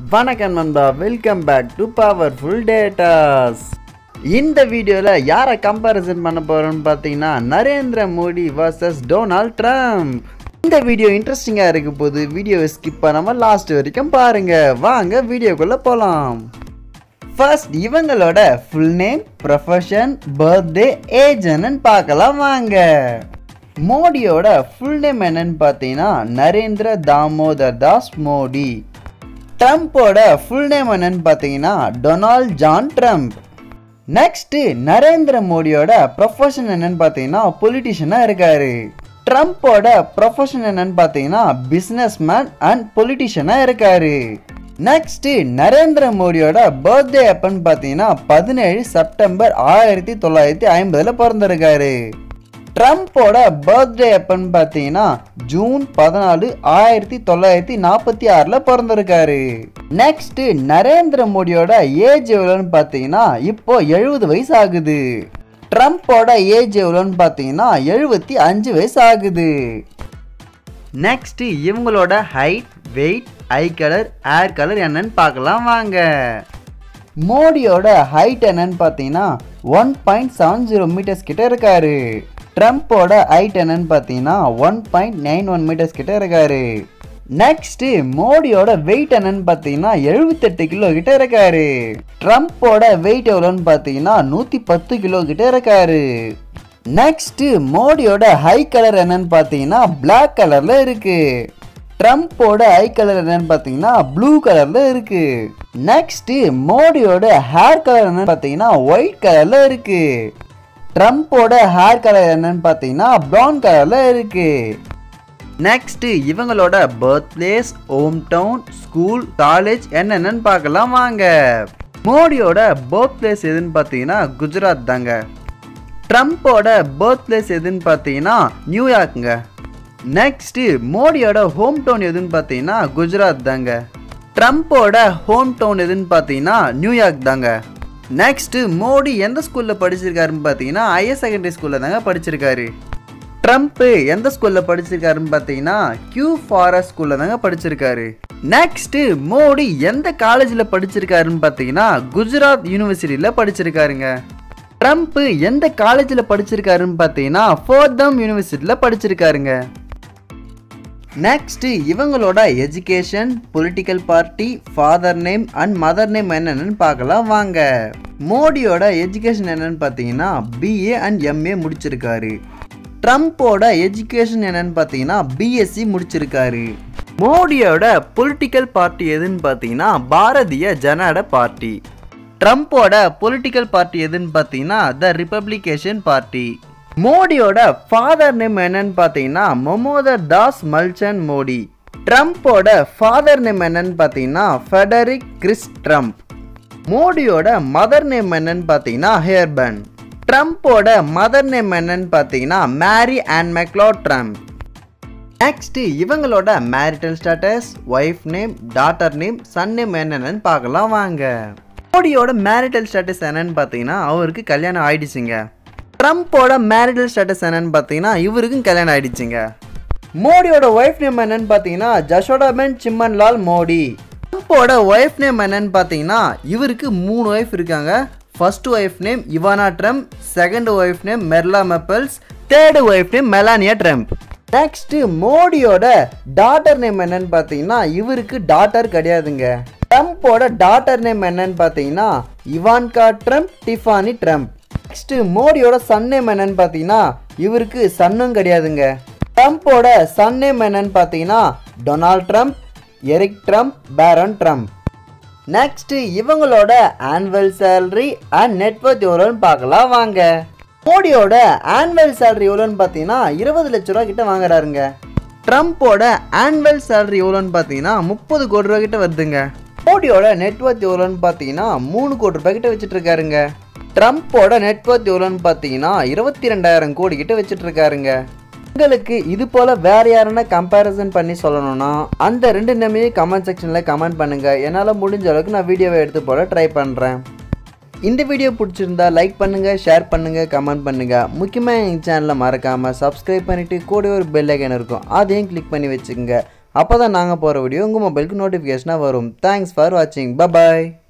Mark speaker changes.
Speaker 1: வணக்கம் நண்பா welcome back to powerful datas இந்த வீடியோவில் யாரை கம்பேரிசன் பண்ண போகிறோம்னு பார்த்தீங்கன்னா Narendra Modi vs Donald Trump இந்த வீடியோ இன்ட்ரெஸ்டிங்காக இருக்க போது வீடியோவை ஸ்கிப் பண்ணாமல் லாஸ்ட் வரைக்கும் பாருங்க வாங்க வீடியோக்குள்ளே போகலாம் ஃபர்ஸ்ட் இவங்களோட full name profession birthday age என்னன்னு பார்க்கலாம் வாங்க மோடியோட ஃபுல் நேம் என்னன்னு பார்த்தீங்கன்னா நரேந்திர தாமோதர் தாஸ் மோடி ட்ரம்ப்போட ஃபுல் நேம் என்னன்னு பார்த்தீங்கன்னா Donald John Trump next Narendra மோடியோட ப்ரொஃபஷன் என்னன்னு பார்த்தீங்கன்னா பொலிட்டிஷியனாக இருக்காரு ட்ரம்ப்போட ப்ரொஃபஷன் என்னன்னு பார்த்தீங்கன்னா பிஸ்னஸ் மேன் அண்ட் பொலிட்டிஷியனாக இருக்காரு நெக்ஸ்ட் நரேந்திர மோடியோட பர்த்டே எப்பன்னு பார்த்தீங்கன்னா பதினேழு செப்டம்பர் ஆயிரத்தி தொள்ளாயிரத்தி ஐம்பதில் பிறந்திருக்காரு ட்ரம்ப்போட பர்த்டே எப்பன்னு பார்த்தீங்கன்னா ஜூன் பதினாலு ஆயிரத்தி தொள்ளாயிரத்தி நாற்பத்தி ஆறில் பிறந்திருக்காரு நெக்ஸ்ட் நரேந்திர மோடியோட ஏஜ் எவ்வளோன்னு பார்த்தீங்கன்னா இப்போ எழுபது வயசு ஆகுது ட்ரம்ப்போட ஏஜ் எவ்வளோன்னு பார்த்தீங்கன்னா எழுபத்தி அஞ்சு வயசு ஆகுது நெக்ஸ்ட் இவங்களோட height weight eye colour hair colour என்னன்னு பார்க்கலாம் வாங்க மோடியோட ஹைட் என்னன்னு பார்த்தீங்கன்னா one point seven zero metres கிட்ட இருக்காரு ட்ரம்ப்போட ஹைட் என்னன்னு பார்த்தீங்கன்னா one point nine one metres கிட்ட இருக்காரு நெக்ஸ்ட் மோடியோட வெயிட் என்னன்னு பார்த்தீங்கன்னா எழுபத்தெட்டு கிலோ கிட்ட இருக்காரு ட்ரம்ப்போட வெயிட் எவ்வளோன்னு பார்த்தீங்கன்னா நூற்றி பத்து கிலோ கிட்ட இருக்காரு நெக்ஸ்ட் மோடியோட ஹை கலர் என்னன்னு பார்த்தீங்கன்னா Black கலர்ல இருக்கு ட்ரம்ப்போட ஐ கலர் என்னன்னு பார்த்தீங்கன்னா ப்ளூ கலர்ல இருக்கு நெக்ஸ்ட் மோடியோட ஹேர் கலர் என்னன்னு பார்த்தீங்கன்னா ஒயிட் கலர்ல இருக்கு ட்ரம்ப்போட ஹேர் கலர் என்னன்னு பார்த்தீங்கன்னா ப்ரௌன் கலர்ல இருக்கு நெக்ஸ்ட் இவங்களோட birth place home town school college என்னென்னு பார்க்கலாம் வாங்க மோடியோட பர்த் பிளேஸ் எதுன்னு பார்த்தீங்கன்னா குஜராத் தாங்க ட்ரம்ப்போட பர்த் பிளேஸ் எதுன்னு பார்த்தீங்கன்னா நியூயார்க்குங்க நெக்ஸ்ட் மோடியோட ஹோம் டவுன் எதுன்னு பார்த்தீங்கன்னா குஜராத் தாங்க ட்ரம்ப்போட ஹோம் டவுன் எதுன்னு பார்த்தீங்கன்னா நியூயார்க் தாங்க நெக்ஸ்ட் மோடி எந்த ஸ்கூலில் படிச்சிருக்காருன்னு பார்த்தீங்கன்னா ஹையர் செகண்டரி ஸ்கூலில் தாங்க படிச்சிருக்காரு ட்ரம்ப் எந்த ஸ்கூலில் படிச்சிருக்காருன்னு பார்த்தீங்கன்னா கியூ ஃபாரஸ்ட் ஸ்கூலில் தாங்க படிச்சிருக்காரு நெக்ஸ்ட் மோடி எந்த காலேஜில் படிச்சிருக்காருன்னு பார்த்தீங்கன்னா குஜராத் யூனிவர்சிட்டியில் படிச்சிருக்காருங்க ட்ரம்ப் எந்த காலேஜில் படிச்சிருக்காருன்னு பார்த்தீங்கன்னா ஃபோர்தம் யூனிவர்சிட்டியில் படிச்சிருக்காருங்க நெக்ஸ்ட் இவங்களோட education political party father name and mother name என்னென்னு பார்க்கலாம் வாங்க மோடியோட எஜுகேஷன் என்னன்னு பார்த்தீங்கன்னா பிஏ அண்ட் எம்ஏ முடிச்சிருக்காரு ட்ரம்ப்போட எஜுகேஷன் என்னன்னு பார்த்தீங்கன்னா பிஎஸ்சி முடிச்சிருக்காரு மோடியோட பொலிட்டிக்கல் பார்ட்டி எதுன்னு பார்த்தீங்கன்னா பாரதிய ஜனதா பார்ட்டி ட்ரம்ப்போட பொலிட்டிக்கல் பார்ட்டி எதுன்னு பார்த்தீங்கன்னா த ரிப்பப்ளிகேஷன் பார்ட்டி மோடியோட ஃபாதர் நேம் என்னன்னு பார்த்தீங்கன்னா மொமோதர் தாஸ் மல்சன் மோடி ட்ரம்ப்போட ஃபாதர் நேம் என்னன்னு பார்த்தீங்கன்னா ஃபெடரிக் கிறிஸ் ட்ரம்ப் மோடியோட மதர் நேம் என்னன்னு பார்த்தீங்கன்னா ஹேர்பன் ட்ரம்ப்போட மதர் நேம் என்னன்னு பார்த்தீங்கன்னா Mary Anne MacLeod Trump next இவங்களோட marital status wife name daughter name son name என்னென்னு பார்க்கலாம் வாங்க மோடியோட மேரிட்டல் ஸ்டேட்டஸ் என்னன்னு பார்த்தீங்கன்னா அவருக்கு கல்யாணம் ஆயிடுச்சுங்க ட்ரம்ப்போட மேரிட்டல் ஸ்டேட்டஸ் என்னன்னு பார்த்தீங்கன்னா இவருக்கும் கல்யாணம் ஆயிடுச்சுங்க மோடியோட ஒய்ஃப் நேம் என்னன்னு பார்த்தீங்கன்னா ஜஷோடாபென் சிம்மன் லால் மோடி ட்ரம்ப்போட ஒய்ஃப் நேம் என்னன்னு பார்த்தீங்கன்னா இவருக்கு மூணு ஒய்ஃப் இருக்காங்க first wife name Ivana Trump second wife name Marla Maples third wife name Melania Trump next மோடியோட டாட்டர் நேம் என்னன்னு பார்த்தீங்கன்னா இவருக்கு டாட்டர் கிடையாதுங்க ட்ரம்ப்போட டாட்டர் நேம் என்னன்னு பார்த்தீங்கன்னா Ivanka Trump Tiffany Trump next மோடியோட சன் நேம் என்னன்னு பார்த்தீங்கன்னா இவருக்கு சன்னும் கிடையாதுங்க ட்ரம்ப்போட சன் நேம் என்னன்னு பார்த்தீங்கன்னா Donald Trump Eric Trump Barron Trump next இவங்களோட ஆனுவல் சேலரி அண்ட் நெட்ஒர்க் எவ்வளோன்னு பார்க்கலாம் வாங்க மோடியோட ஆனுவல் சேலரி எவ்வளோன்னு பார்த்தீங்கன்னா இருபது லட்ச ரூபா கிட்ட வாங்குறாருங்க ட்ரம்ப்போட ஆனுவல் சேலரி எவ்வளோன்னு பார்த்தீங்கன்னா முப்பது கோடி ரூபா கிட்ட வருதுங்க மோடியோட நெட்ஒர்க் எவ்வளோன்னு பார்த்தீங்கன்னா மூணு கோடி ரூபாய் கிட்ட வச்சுட்டு இருக்காருங்க ட்ரம்ப்போட நெட்ஒர்க் எவ்வளோன்னு பார்த்தீங்கன்னா இருபத்தி ரெண்டாயிரம் கோடி கிட்ட வச்சுட்டு இருக்காருங்க உங்களுக்கு இது போல வேற யாருன்னா கம்பேரிசன் பண்ணி சொல்லணும்னா அந்த ரெண்டு நேமையும் கமெண்ட் செக்ஷனில் கமெண்ட் பண்ணுங்க என்னால் முடிஞ்ச அளவுக்கு நான் வீடியோவை எடுத்து போட ட்ரை பண்ணுறேன் இந்த வீடியோ பிடிச்சிருந்தா லைக் பண்ணுங்க ஷேர் பண்ணுங்க கமெண்ட் பண்ணுங்க முக்கியமாக எங்கள் சேனலை மறக்காம சப்ஸ்கிரைப் பண்ணிட்டு கூட ஒரு பெல் ஐக்கன் இருக்கும் அதையும் கிளிக் பண்ணி வச்சுக்கோங்க அப்போ தான் நாங்கள் போகிற வீடியோ உங்கள் மொபைலுக்கு நோட்டிஃபிகேஷனாக வரும் தேங்க்ஸ் ஃபார் வாட்சிங் பபாய்